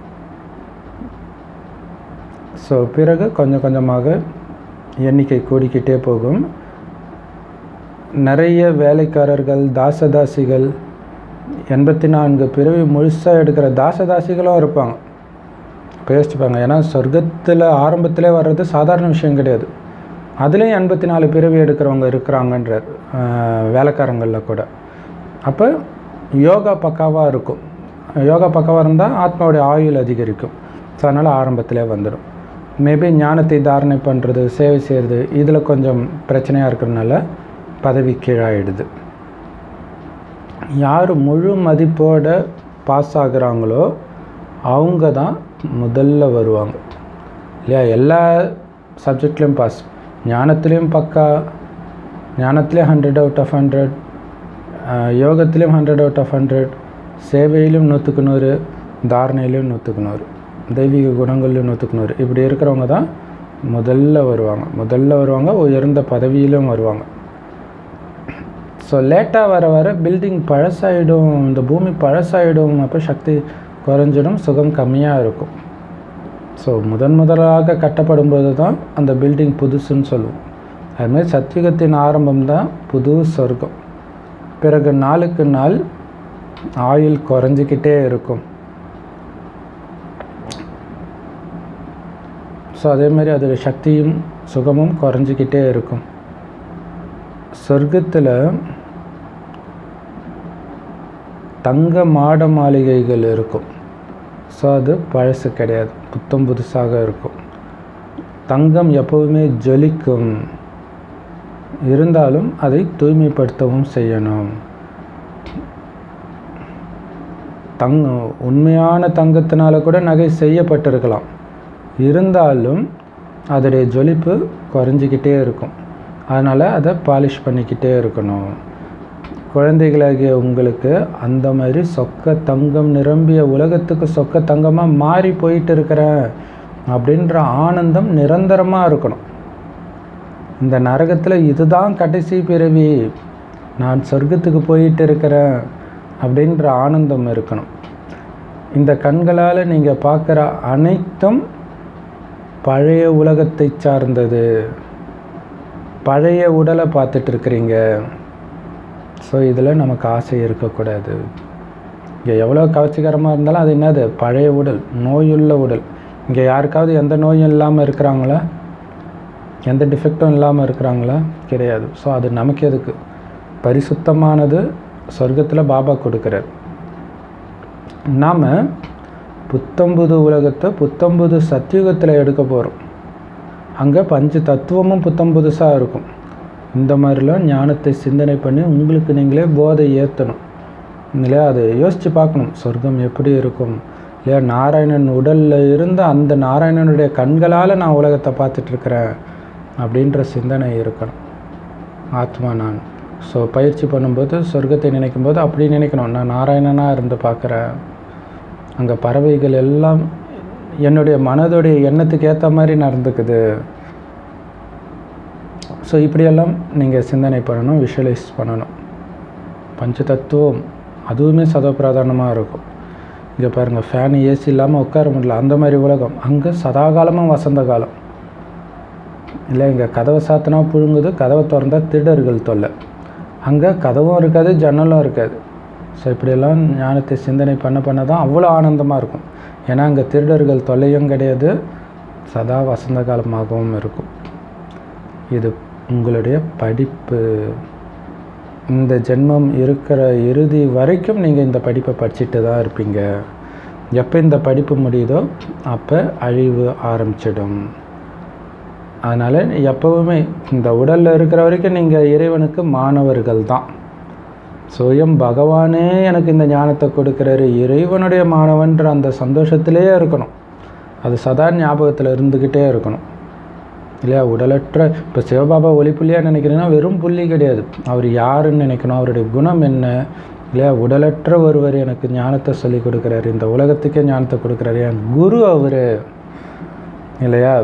ஸோ பிறகு கொஞ்சம் கொஞ்சமாக எண்ணிக்கை கூடிக்கிட்டே போகும் நிறைய வேலைக்காரர்கள் தாசதாசிகள் எண்பத்தி நான்கு பிறவி முழுசாக எடுக்கிற தாசதாசிகளும் இருப்பாங்க இப்போ யோசிச்சுப்பாங்க ஏன்னா சொர்க்கத்தில் ஆரம்பத்திலே வர்றது சாதாரண விஷயம் கிடையாது அதுலேயும் எண்பத்தி நாலு பிறவி எடுக்கிறவங்க இருக்கிறாங்கன்றார் ஆஹ் வேலைக்காரங்களில் கூட அப்போ யோகா பக்காவாக இருக்கும் யோகா பக்காவாக இருந்தால் ஆத்மாவுடைய ஆயுள் அதிகரிக்கும் ஸோ அதனால் ஆரம்பத்திலே வந்துடும் மேபி ஞானத்தை தாரணை பண்ணுறது சேவை செய்கிறது இதில் கொஞ்சம் பிரச்சனையாக இருக்கிறதுனால பதவி கீழாயிடுது யார் முழு மதிப்போட பாஸ் ஆகுறாங்களோ அவங்க தான் முதல்ல வருவாங்க இல்லையா எல்லா சப்ஜெக்ட்லேயும் பாஸ் ஞானத்துலேயும் பக்கா ஞானத்துலேயும் ஹண்ட்ரட் அவுட் ஆஃப் ஹண்ட்ரட் யோகத்துலேயும் ஹண்ட்ரட் அவுட் ஆஃப் ஹண்ட்ரட் சேவையிலும் நூற்றுக்கு நூறு தாரணையிலையும் நூற்றுக்கு நூறு தெய்வீக குணங்கள்லையும் நூற்றுக்கு நூறு இப்படி இருக்கிறவங்க தான் முதல்ல வருவாங்க முதல்ல வருவாங்க உயர்ந்த பதவியிலும் வருவாங்க ஸோ லேட்டாக வர வர பில்டிங் பழசாயிடும் இந்த பூமி பழசாயிடும் அப்போ சக்தி குறைஞ்சிடும் சுகம் கம்மியாக இருக்கும் ஸோ முதன் முதலாக கட்டப்படும் போது தான் அந்த பில்டிங் புதுசுன்னு சொல்லுவோம் அதுமாதிரி சத்தியுகத்தின் ஆரம்பம் தான் புது சொர்க்கம் பிறகு நாளுக்கு நாள் ஆயுள் குறைஞ்சிக்கிட்டே இருக்கும் ஸோ அதேமாதிரி அதோடைய சக்தியும் சுகமும் குறைஞ்சிக்கிட்டே இருக்கும் சொர்க்கத்தில் தங்க மாட மாளிகைகள் இருக்கும் ஸோ அது பழசு கிடையாது புத்தம் புதுசாக இருக்கும் தங்கம் எப்போவுமே ஜொலிக்கும் இருந்தாலும் அதை தூய்மைப்படுத்தவும் செய்யணும் தங்க உண்மையான தங்கத்தினால கூட நகை செய்யப்பட்டிருக்கலாம் இருந்தாலும் அதோடைய ஜொலிப்பு குறைஞ்சிக்கிட்டே இருக்கும் அதனால் அதை பாலிஷ் பண்ணிக்கிட்டே இருக்கணும் குழந்தைகளாகிய உங்களுக்கு அந்த மாதிரி சொக்க தங்கம் நிரம்பிய உலகத்துக்கு சொக்க தங்கமாக மாறி போயிட்டு இருக்கிறேன் அப்படின்ற ஆனந்தம் நிரந்தரமாக இருக்கணும் இந்த நரகத்தில் இதுதான் கடைசி பிறவி நான் சொர்க்கத்துக்கு போயிட்டு இருக்கிறேன் அப்படின்ற ஆனந்தம் இருக்கணும் இந்த கண்களால் நீங்கள் பார்க்குற அனைத்தும் பழைய உலகத்தை சார்ந்தது பழைய உடலை பார்த்துட்டு இருக்கிறீங்க ஸோ இதில் நமக்கு ஆசை இருக்கக்கூடாது இங்கே எவ்வளோ கவர்ச்சிகரமாக இருந்தாலும் அது என்னது பழைய உடல் நோயுள்ள உடல் இங்கே யாருக்காவது எந்த நோயும் இல்லாமல் இருக்கிறாங்களா எந்த டிஃபெக்டும் இல்லாமல் இருக்கிறாங்களா கிடையாது ஸோ அது நமக்கு எதுக்கு பரிசுத்தமானது சொர்க்கத்தில் பாபா கொடுக்குறார் நாம் புத்தம்புது உலகத்தை புத்தம்புது சத்தியுகத்தில் எடுக்க போகிறோம் அங்கே பஞ்ச தத்துவமும் புத்தம் புதுசாக இருக்கும் இந்த மாதிரிலாம் ஞானத்தை சிந்தனை பண்ணி உங்களுக்கு நீங்களே போதை ஏற்றணும் இல்லையா அதை யோசித்து பார்க்கணும் சொர்க்கம் எப்படி இருக்கும் இல்லையா நாராயணன் உடலில் இருந்து அந்த நாராயணனுடைய கண்களால் நான் உலகத்தை பார்த்துட்ருக்கிறேன் அப்படின்ற சிந்தனை இருக்கணும் ஆத்மா நான் ஸோ பயிற்சி பண்ணும்போது சொர்க்கத்தை நினைக்கும் போது அப்படி நினைக்கணும் நான் நாராயணனாக இருந்து பார்க்குறேன் அங்கே பறவைகள் எல்லாம் என்னுடைய மனதுடைய எண்ணத்துக்கு ஏற்ற மாதிரி நடந்துக்குது ஸோ இப்படியெல்லாம் நீங்கள் சிந்தனை பண்ணணும் விஷுவலைஸ் பண்ணணும் பஞ்ச தத்துவம் அதுவுமே சதப்பிரதானமாக இருக்கும் இங்கே பாருங்கள் ஃபேன் ஏசி இல்லாமல் உட்கார முடியல அந்த மாதிரி உலகம் அங்கே சதாகாலமும் வசந்த காலம் இல்லை இங்கே கதவை சாத்தினா புழுங்குது கதவை திறந்தா திருடர்கள் தொல்லை அங்கே கதவும் இருக்காது ஜன்னலும் இருக்காது ஸோ இப்படியெல்லாம் ஞானத்தை சிந்தனை பண்ண பண்ண தான் அவ்வளோ ஆனந்தமாக இருக்கும் ஏன்னா அங்கே திருடர்கள் தொல்லையும் கிடையாது சதா வசந்த காலமாகவும் இருக்கும் இது உங்களுடைய படிப்பு இந்த ஜென்மம் இருக்கிற இறுதி வரைக்கும் நீங்கள் இந்த படிப்பை படிச்சுட்டு தான் இருப்பீங்க எப்போ இந்த படிப்பு முடியுதோ அப்போ அழிவு ஆரம்பிச்சிடும் அதனால் எப்போவுமே இந்த உடலில் இருக்கிற வரைக்கும் நீங்கள் இறைவனுக்கு மாணவர்கள் தான் சுயம் பகவானே எனக்கு இந்த ஞானத்தை கொடுக்குறாரு இறைவனுடைய மாணவன்ற அந்த சந்தோஷத்திலே இருக்கணும் அது சதா ஞாபகத்தில் இருந்துக்கிட்டே இருக்கணும் இல்லையா உடலற்ற இப்போ சிவபாபா ஒளி புள்ளியாக நினைக்கிறீங்கன்னா வெறும் புள்ளி கிடையாது அவர் யாருன்னு நினைக்கணும் அவருடைய குணம் என்ன இல்லையா உடலற்ற ஒருவர் எனக்கு ஞானத்தை சொல்லி கொடுக்குறாரு இந்த உலகத்துக்கே ஞானத்தை கொடுக்குறாரு என் குரு அவர் இல்லையா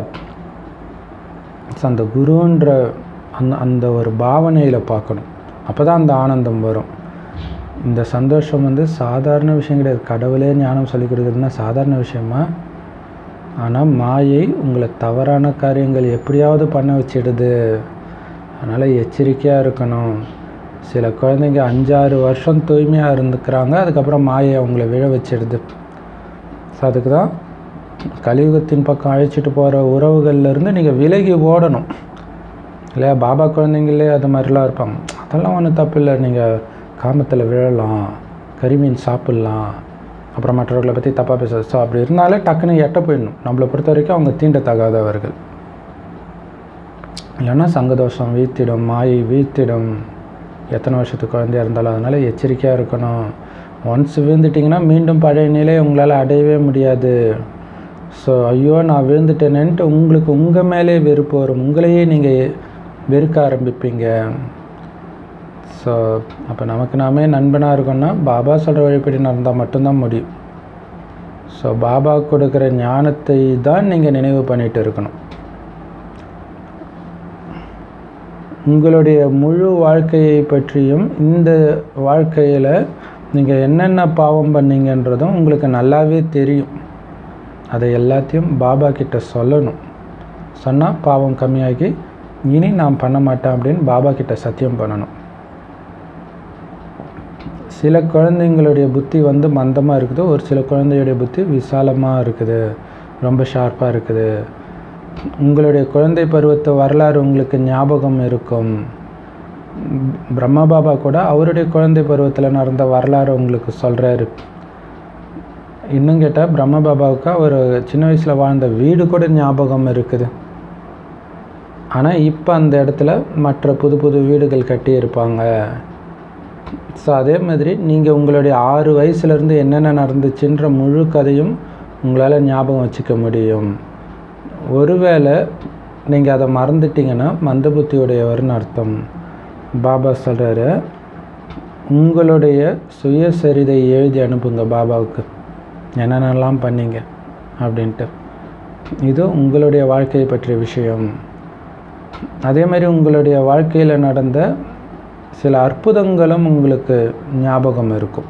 ஸோ அந்த குருன்ற அந்த அந்த ஒரு பாவனையில் பார்க்கணும் அப்போ தான் அந்த ஆனந்தம் வரும் இந்த சந்தோஷம் வந்து சாதாரண விஷயம் கிடையாது கடவுளே ஞானம் சொல்லி கொடுக்குறதுனா சாதாரண விஷயமா ஆனால் மாயை உங்களை தவறான காரியங்கள் எப்படியாவது பண்ண வச்சிடுது அதனால் எச்சரிக்கையாக இருக்கணும் சில குழந்தைங்க அஞ்சாறு வருஷம் தூய்மையாக இருந்துக்கிறாங்க அதுக்கப்புறம் மாயை அவங்கள விழ வச்சிடுது ஸோ அதுக்கு தான் கலியுகத்தின் பக்கம் அழைச்சிட்டு போகிற உறவுகள்லேருந்து நீங்கள் விலகி ஓடணும் இல்லையா பாபா குழந்தைங்களே அது மாதிரிலாம் இருப்பாங்க அதெல்லாம் ஒன்றும் தப்பு இல்லை நீங்கள் காமத்தில் விழலாம் கரிமீன் சாப்பிட்லாம் அப்புறம் மற்றவர்களை பற்றி தப்பாக பேச ஸோ அப்படி இருந்தாலே டக்குன்னு எட்ட போயிடணும் நம்மளை பொறுத்த வரைக்கும் அவங்க தீண்டத்தகாதவர்கள் இல்லைன்னா சங்கதோஷம் வீழ்த்திடும் மாயை வீழ்த்திடும் எத்தனை வருஷத்துக்கு குழந்தையா இருந்தாலும் அதனால் எச்சரிக்கையாக இருக்கணும் ஒன்ஸ் விழுந்துட்டிங்கன்னா மீண்டும் பழைய நிலை உங்களால் அடையவே முடியாது ஸோ ஐயோ நான் விழுந்துட்டேனேன்ட்டு உங்களுக்கு உங்கள் மேலே வெறுப்பு வரும் உங்களையே நீங்கள் வெறுக்க ஆரம்பிப்பீங்க ஸோ அப்போ நமக்கு நாமே நண்பனாக இருக்கோம்னா பாபா சொல்கிற வழிபடி நடந்தால் மட்டும்தான் முடியும் ஸோ பாபா கொடுக்குற ஞானத்தை தான் நீங்கள் நினைவு பண்ணிட்டு இருக்கணும் உங்களுடைய முழு வாழ்க்கையை பற்றியும் இந்த வாழ்க்கையில் நீங்கள் என்னென்ன பாவம் பண்ணீங்கன்றதும் உங்களுக்கு நல்லாவே தெரியும் அதை எல்லாத்தையும் பாபா கிட்ட சொல்லணும் சொன்னால் பாவம் கம்மியாகி இனி நான் பண்ண மாட்டேன் அப்படின்னு பாபா கிட்ட சத்தியம் பண்ணணும் சில குழந்தைங்களுடைய புத்தி வந்து மந்தமாக இருக்குது ஒரு சில குழந்தையுடைய புத்தி விசாலமாக இருக்குது ரொம்ப ஷார்ப்பாக இருக்குது உங்களுடைய குழந்தை பருவத்து வரலாறு உங்களுக்கு ஞாபகம் இருக்கும் பிரம்மா பாபா கூட அவருடைய குழந்தை பருவத்தில் நடந்த வரலாறு உங்களுக்கு சொல்கிறாரு இன்னும் கேட்டால் பிரம்ம பாபாவுக்கு அவர் சின்ன வயசில் வாழ்ந்த வீடு கூட ஞாபகம் இருக்குது ஆனால் இப்போ அந்த இடத்துல மற்ற புது புது வீடுகள் கட்டியிருப்பாங்க ஸோ அதே மாதிரி நீங்கள் உங்களுடைய ஆறு வயசுலேருந்து என்னென்ன நடந்துச்சுன்ற முழு கதையும் உங்களால் ஞாபகம் வச்சுக்க முடியும் ஒருவேளை நீங்கள் அதை மறந்துட்டீங்கன்னா மந்த புத்தியுடையவர்னு அர்த்தம் பாபா சொல்கிறாரு உங்களுடைய சுயசரிதை எழுதி அனுப்புங்க பாபாவுக்கு என்னென்னலாம் பண்ணீங்க அப்படின்ட்டு இது உங்களுடைய வாழ்க்கையை பற்றிய விஷயம் அதே மாதிரி உங்களுடைய வாழ்க்கையில் நடந்த சில அற்புதங்களும் உங்களுக்கு ஞாபகம் இருக்கும்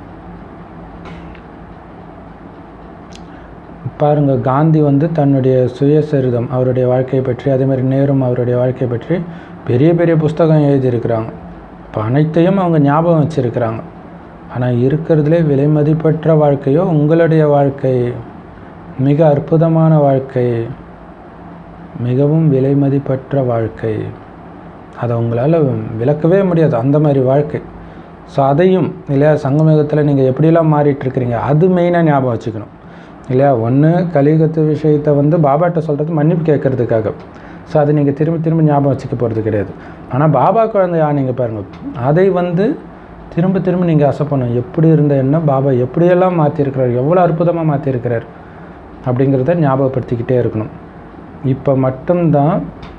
பாருங்க காந்தி வந்து தன்னுடைய சுயசரிதம் அவருடைய வாழ்க்கையை பற்றி அதே மாதிரி நேரும் அவருடைய வாழ்க்கையை பற்றி பெரிய பெரிய புஸ்தகம் எழுதியிருக்கிறாங்க இப்போ அனைத்தையும் அவங்க ஞாபகம் வச்சுருக்கிறாங்க ஆனால் இருக்கிறதுலே விலை மதிப்பற்ற வாழ்க்கையோ உங்களுடைய வாழ்க்கை மிக அற்புதமான வாழ்க்கை மிகவும் விலை மதிப்பற்ற வாழ்க்கை அதை உங்களால் விளக்கவே முடியாது அந்த மாதிரி வாழ்க்கை ஸோ அதையும் இல்லையா சங்கமயுகத்தில் நீங்கள் எப்படிலாம் மாறிட்டு இருக்கிறீங்க அது மெயினாக ஞாபகம் வச்சுக்கணும் இல்லையா ஒன்று கலியுகத்து விஷயத்தை வந்து பாபாட்ட சொல்கிறது மன்னிப்பு கேட்கறதுக்காக ஸோ அதை நீங்கள் திரும்பி திரும்பி ஞாபகம் வச்சுக்க போகிறது கிடையாது ஆனால் பாபா குழந்தையா நீங்கள் பாருங்கள் அதை வந்து திரும்ப திரும்ப நீங்கள் அசைப்பணும் எப்படி இருந்த என்ன பாபா எப்படியெல்லாம் மாற்றிருக்கிறார் எவ்வளோ அற்புதமாக மாற்றிருக்கிறார் அப்படிங்கிறத ஞாபகப்படுத்திக்கிட்டே இருக்கணும் இப்போ மட்டும்தான்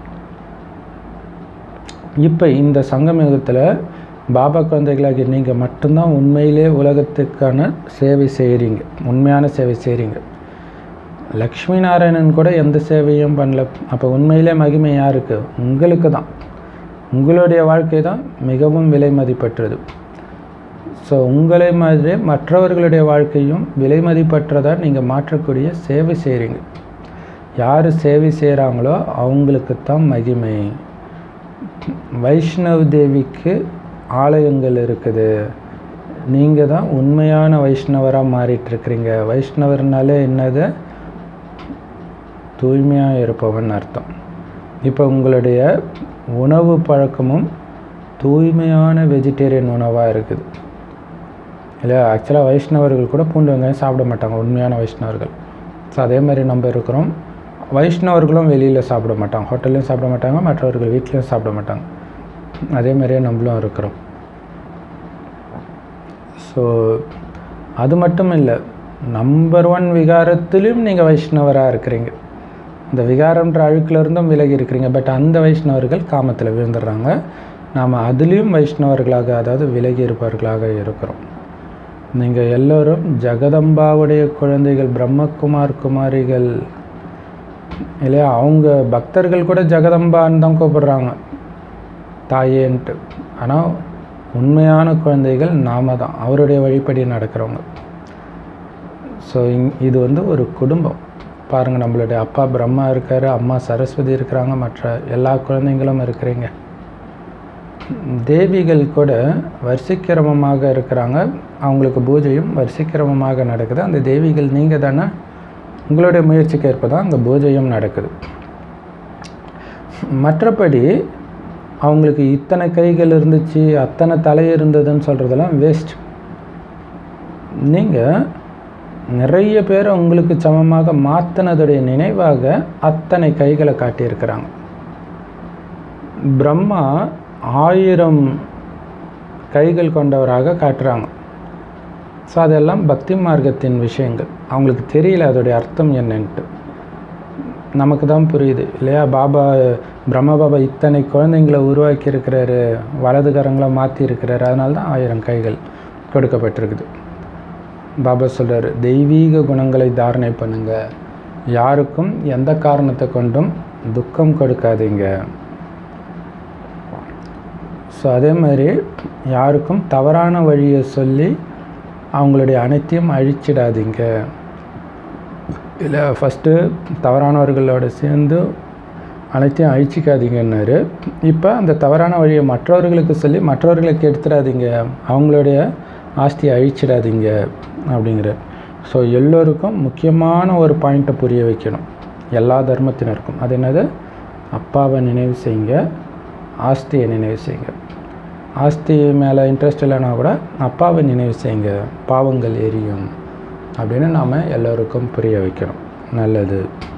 இப்போ இந்த சங்கமயுகத்தில் பாபா குழந்தைகளாகிய நீங்கள் மட்டும்தான் உண்மையிலே உலகத்துக்கான சேவை செய்கிறீங்க உண்மையான சேவை செய்கிறீங்க லக்ஷ்மி நாராயணன் கூட எந்த சேவையும் பண்ணல அப்போ உண்மையிலே மகிமை யாருக்கு உங்களுக்கு தான் உங்களுடைய வாழ்க்கை தான் மிகவும் விலை மதிப்பற்றது ஸோ உங்களை மாதிரி மற்றவர்களுடைய வாழ்க்கையும் விலை மதிப்பற்றதாக நீங்கள் மாற்றக்கூடிய சேவை செய்கிறீங்க யார் சேவை செய்கிறாங்களோ அவங்களுக்கு தான் மகிமை வைஷ்ணவ் தேவிக்கு ஆலயங்கள் இருக்குது நீங்கள் தான் உண்மையான வைஷ்ணவராக மாறிட்டுருக்கிறீங்க வைஷ்ணவர்னாலே என்னது தூய்மையாக இருப்பவன் அர்த்தம் இப்போ உங்களுடைய உணவு பழக்கமும் தூய்மையான வெஜிடேரியன் உணவாக இருக்குது இல்லையா ஆக்சுவலாக வைஷ்ணவர்கள் கூட பூண்டு வெங்காயம் சாப்பிட மாட்டாங்க உண்மையான வைஷ்ணவர்கள் ஸோ அதே மாதிரி நம்ம இருக்கிறோம் வைஷ்ணவர்களும் வெளியில் சாப்பிட மாட்டாங்க ஹோட்டல்லையும் சாப்பிட மாட்டாங்க மற்றவர்கள் வீட்லேயும் சாப்பிட மாட்டாங்க அதே மாதிரியே நம்மளும் இருக்கிறோம் ஸோ அது மட்டும் இல்லை நம்பர் ஒன் விகாரத்திலும் நீங்கள் வைஷ்ணவராக இருக்கிறீங்க இந்த விகாரம்ன்ற அழுக்கில் இருந்தும் விலகி இருக்கிறீங்க பட் அந்த வைஷ்ணவர்கள் காமத்தில் விழுந்துடுறாங்க நாம் அதுலேயும் வைஷ்ணவர்களாக அதாவது விலகி இருப்பவர்களாக இருக்கிறோம் நீங்கள் எல்லோரும் ஜெகதம்பாவுடைய குழந்தைகள் பிரம்மகுமார் குமாரிகள் இல்லையா அவங்க பக்தர்கள் கூட ஜெகதம்பான்னு தான் கூப்பிடுறாங்க தாயேன்ட்டு ஆனால் உண்மையான குழந்தைகள் நாம தான் அவருடைய வழிப்படி நடக்கிறவங்க ஸோ இங் இது வந்து ஒரு குடும்பம் பாருங்கள் நம்மளுடைய அப்பா பிரம்மா இருக்கார் அம்மா சரஸ்வதி இருக்கிறாங்க மற்ற எல்லா குழந்தைங்களும் இருக்கிறீங்க தேவிகள் கூட வரிசைக்கிரமமாக இருக்கிறாங்க அவங்களுக்கு பூஜையும் வரிசைக்கிரமமாக நடக்குது அந்த தேவிகள் நீங்கள் தானே உங்களுடைய முயற்சிக்கு ஏற்ப தான் அந்த பூஜையும் நடக்குது மற்றபடி அவங்களுக்கு இத்தனை கைகள் இருந்துச்சு அத்தனை தலை இருந்ததுன்னு சொல்கிறதெல்லாம் வேஸ்ட் நீங்கள் நிறைய பேரை உங்களுக்கு சமமாக மாற்றினதுடைய நினைவாக அத்தனை கைகளை காட்டியிருக்கிறாங்க பிரம்மா ஆயிரம் கைகள் கொண்டவராக காட்டுறாங்க ஸோ அதெல்லாம் பக்தி மார்க்கத்தின் விஷயங்கள் அவங்களுக்கு தெரியல அதோடைய அர்த்தம் என்னன்ட்டு நமக்கு தான் புரியுது இல்லையா பாபா பிரம்ம பாபா இத்தனை குழந்தைங்களை உருவாக்கி இருக்கிறாரு வலது கரங்களை மாற்றி இருக்கிறாரு அதனால தான் ஆயிரம் கைகள் கொடுக்கப்பட்டிருக்குது பாபா சொல்கிறார் தெய்வீக குணங்களை தாரணை பண்ணுங்க யாருக்கும் எந்த காரணத்தை கொண்டும் துக்கம் கொடுக்காதீங்க ஸோ அதே மாதிரி யாருக்கும் தவறான வழியை சொல்லி அவங்களுடைய அனைத்தையும் அழிச்சிடாதீங்க இல்லை ஃபஸ்ட்டு தவறானவர்களோட சேர்ந்து அனைத்தையும் அழிச்சிக்காதீங்கன்னாரு இப்போ அந்த தவறான வழியை மற்றவர்களுக்கு சொல்லி மற்றவர்களுக்கு எடுத்துடாதீங்க அவங்களுடைய ஆஸ்தியை அழிச்சிடாதீங்க அப்படிங்கிற ஸோ எல்லோருக்கும் முக்கியமான ஒரு பாயிண்ட்டை புரிய வைக்கணும் எல்லா தர்மத்தினருக்கும் அது என்னது அப்பாவை நினைவு செய்யுங்க ஆஸ்தியை நினைவு செய்யுங்க ஆஸ்தி மேலே இன்ட்ரெஸ்ட் இல்லைனா கூட அப்பாவை நினைவு செய்யுங்க பாவங்கள் எரியும் அப்படின்னு நாம் எல்லோருக்கும் புரிய வைக்கணும் நல்லது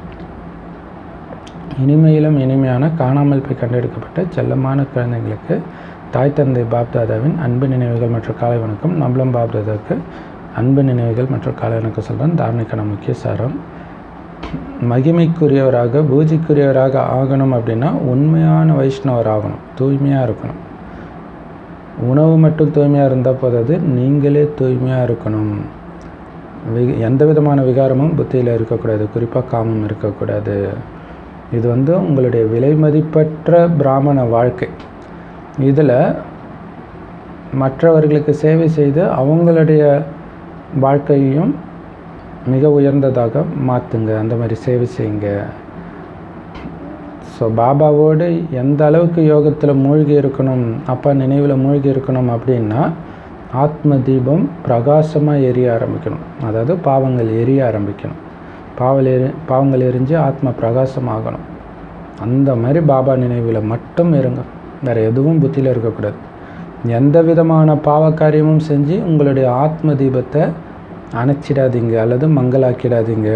இனிமையிலும் இனிமையான காணாமல் போய் கண்டெடுக்கப்பட்ட செல்லமான குழந்தைங்களுக்கு தாய் தந்தை பாப்தாதாவின் அன்பு நினைவுகள் மற்றும் காலை வணக்கம் நம்மளும் பாப்தாதாவுக்கு அன்பு நினைவுகள் மற்றும் காலை வணக்கம் சொல்கிறேன் தாரணைக்கான முக்கிய சாரம் மகிமைக்குரியவராக பூஜைக்குரியவராக ஆகணும் அப்படின்னா உண்மையான வைஷ்ணவர் ஆகணும் தூய்மையாக இருக்கணும் உணவு மட்டும் தூய்மையாக இருந்தால் போதாது நீங்களே தூய்மையாக இருக்கணும் வி எந்த விதமான விகாரமும் புத்தியில் இருக்கக்கூடாது குறிப்பாக காமம் இருக்கக்கூடாது இது வந்து உங்களுடைய விலை மதிப்பற்ற பிராமண வாழ்க்கை இதில் மற்றவர்களுக்கு சேவை செய்து அவங்களுடைய வாழ்க்கையையும் மிக உயர்ந்ததாக மாற்றுங்க அந்த மாதிரி சேவை செய்யுங்க ஸோ பாபாவோடு எந்த அளவுக்கு யோகத்தில் மூழ்கி இருக்கணும் அப்பா நினைவில் மூழ்கி இருக்கணும் அப்படின்னா ஆத்ம தீபம் பிரகாசமாக எரிய ஆரம்பிக்கணும் அதாவது பாவங்கள் எரிய ஆரம்பிக்கணும் பாவல் எரி பாவங்கள் எரிஞ்சு ஆத்ம பிரகாசமாகணும் அந்த மாதிரி பாபா நினைவில் மட்டும் இருங்க வேறு எதுவும் புத்தியில் இருக்கக்கூடாது எந்த விதமான பாவ காரியமும் செஞ்சு உங்களுடைய ஆத்ம தீபத்தை அணைச்சிடாதீங்க அல்லது மங்களாக்கிடாதீங்க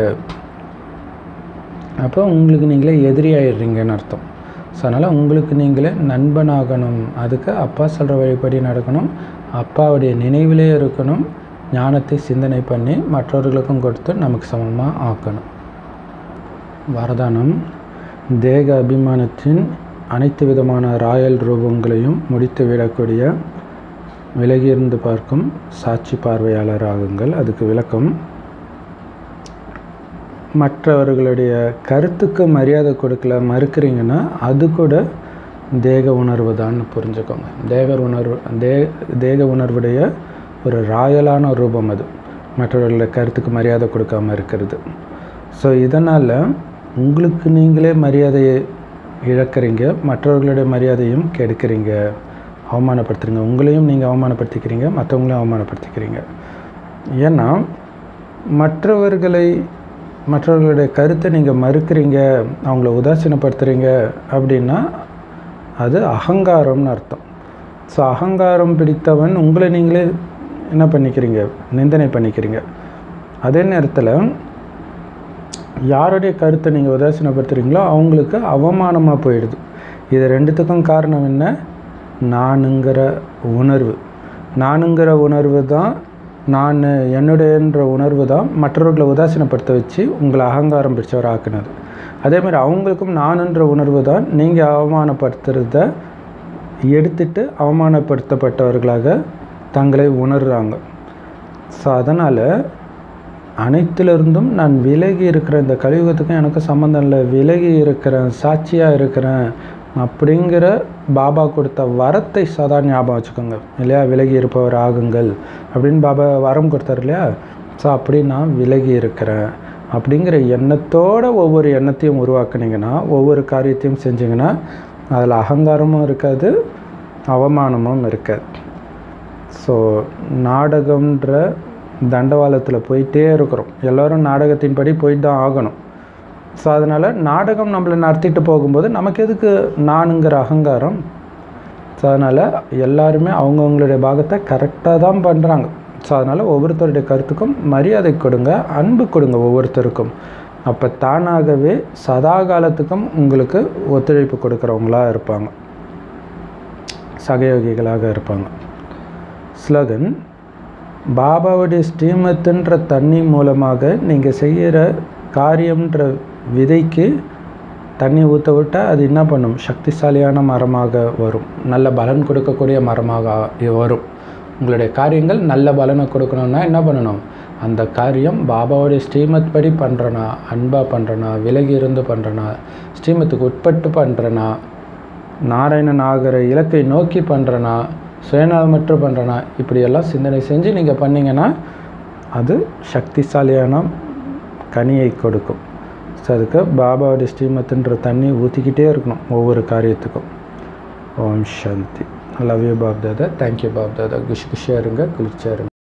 அப்போ உங்களுக்கு நீங்களே எதிரியாயிடுறீங்கன்னு அர்த்தம் ஸோ அதனால் உங்களுக்கு நீங்களே நண்பனாகணும் அதுக்கு அப்பா சொல்கிற வழிப்படி நடக்கணும் அப்பாவுடைய நினைவிலே இருக்கணும் ஞானத்தை சிந்தனை பண்ணி மற்றவர்களுக்கும் கொடுத்து நமக்கு சமமாக ஆக்கணும் வரதானம் தேக அபிமானத்தின் அனைத்து விதமான ராயல் ரூபங்களையும் முடித்து விடக்கூடிய விலகியிருந்து பார்க்கும் சாட்சி பார்வையாளர் ஆகுங்கள் அதுக்கு விளக்கம் மற்றவர்களுடைய கருத்துக்கு மரியாதை கொடுக்கல மறுக்கிறீங்கன்னா அது கூட தேக உணர்வு தான் புரிஞ்சுக்கோங்க தேக உணர்வு தே தேக உணர்வுடைய ஒரு ராயலான ரூபம் அது மற்றவர்களுடைய கருத்துக்கு மரியாதை கொடுக்காம இருக்கிறது ஸோ இதனால் உங்களுக்கு நீங்களே மரியாதையை இழக்கிறீங்க மற்றவர்களுடைய மரியாதையும் கெடுக்கிறீங்க அவமானப்படுத்துறீங்க உங்களையும் நீங்கள் அவமானப்படுத்திக்கிறீங்க மற்றவங்களையும் அவமானப்படுத்திக்கிறீங்க ஏன்னா மற்றவர்களை மற்றவர்களுடைய கருத்தை நீங்கள் மறுக்கிறீங்க அவங்கள உதாசீனப்படுத்துகிறீங்க அப்படின்னா அது அகங்காரம்னு அர்த்தம் ஸோ அகங்காரம் பிடித்தவன் உங்களை நீங்களே என்ன பண்ணிக்கிறீங்க நிந்தனை பண்ணிக்கிறீங்க அதே நேரத்தில் யாருடைய கருத்தை நீங்கள் உதாசீனப்படுத்துகிறீங்களோ அவங்களுக்கு அவமானமாக போயிடுது இது ரெண்டுத்துக்கும் காரணம் என்ன நானுங்கிற உணர்வு நானுங்கிற உணர்வு தான் நான் என்னுடையன்ற உணர்வு தான் மற்றவர்களை உதாசீனப்படுத்த வச்சு உங்களை அகங்காரம் பிடிச்சவர் ஆக்குனது அதே மாதிரி அவங்களுக்கும் நானுன்ற உணர்வு தான் நீங்கள் அவமானப்படுத்துறத எடுத்துட்டு அவமானப்படுத்தப்பட்டவர்களாக தங்களை உணர்கிறாங்க ஸோ அதனால் அனைத்திலிருந்தும் நான் விலகி இருக்கிற இந்த கலியுகத்துக்கும் எனக்கு சம்மந்தம் இல்லை விலகி இருக்கிறேன் சாட்சியாக இருக்கிறேன் அப்படிங்கிற பாபா கொடுத்த வரத்தை சதா ஞாபகம் வச்சுக்கோங்க இல்லையா விலகி இருப்பவர் ஆகுங்கள் அப்படின்னு பாபா வரம் கொடுத்தார் இல்லையா ஸோ அப்படி நான் விலகி இருக்கிறேன் அப்படிங்கிற எண்ணத்தோடு ஒவ்வொரு எண்ணத்தையும் உருவாக்குனீங்கன்னா ஒவ்வொரு காரியத்தையும் செஞ்சீங்கன்னா அதில் அகங்காரமும் இருக்காது அவமானமும் இருக்காது ஸோ நாடகம்ன்ற தண்டவாளத்தில் போயிட்டே இருக்கிறோம் எல்லோரும் நாடகத்தின்படி போயிட்டு தான் ஆகணும் ஸோ அதனால் நாடகம் நம்மளை நடத்திட்டு போகும்போது நமக்கு எதுக்கு நானுங்கிற அகங்காரம் ஸோ அதனால் எல்லாருமே அவங்கவுங்களுடைய பாகத்தை கரெக்டாக தான் பண்ணுறாங்க ஸோ அதனால் ஒவ்வொருத்தருடைய கருத்துக்கும் மரியாதை கொடுங்க அன்பு கொடுங்க ஒவ்வொருத்தருக்கும் அப்போ தானாகவே சதா காலத்துக்கும் உங்களுக்கு ஒத்துழைப்பு கொடுக்குறவங்களா இருப்பாங்க சகயோகிகளாக இருப்பாங்க ஸ்லோகன் பாபாவுடைய ஸ்ரீமத்துன்ற தண்ணி மூலமாக நீங்கள் செய்கிற காரியம்ன்ற விதைக்கு தண்ணி ஊற்ற விட்டால் அது என்ன பண்ணும் சக்திசாலியான மரமாக வரும் நல்ல பலன் கொடுக்கக்கூடிய மரமாக வரும் உங்களுடைய காரியங்கள் நல்ல பலனை கொடுக்கணுன்னா என்ன பண்ணணும் அந்த காரியம் பாபாவுடைய ஸ்ரீமத் படி பண்ணுறனா அன்பாக பண்ணுறனா விலகி இருந்து பண்ணுறனா ஸ்ரீமத்துக்கு உட்பட்டு பண்ணுறனா நாராயணன் ஆகிற இலக்கை நோக்கி பண்ணுறனா சுயநலமற்று பண்ணுறனா இப்படியெல்லாம் சிந்தனை செஞ்சு நீங்கள் பண்ணிங்கன்னா அது சக்திசாலியான கனியை கொடுக்கும் ஸோ அதுக்கு பாபாவுடைய ஸ்ரீமத்துன்ற தண்ணி ஊற்றிக்கிட்டே இருக்கணும் ஒவ்வொரு காரியத்துக்கும் Om Shanti love you Bap Dada thank you Bap Dada குஷி குஷியாக இருங்க குளிர்ச்சியாக இருங்க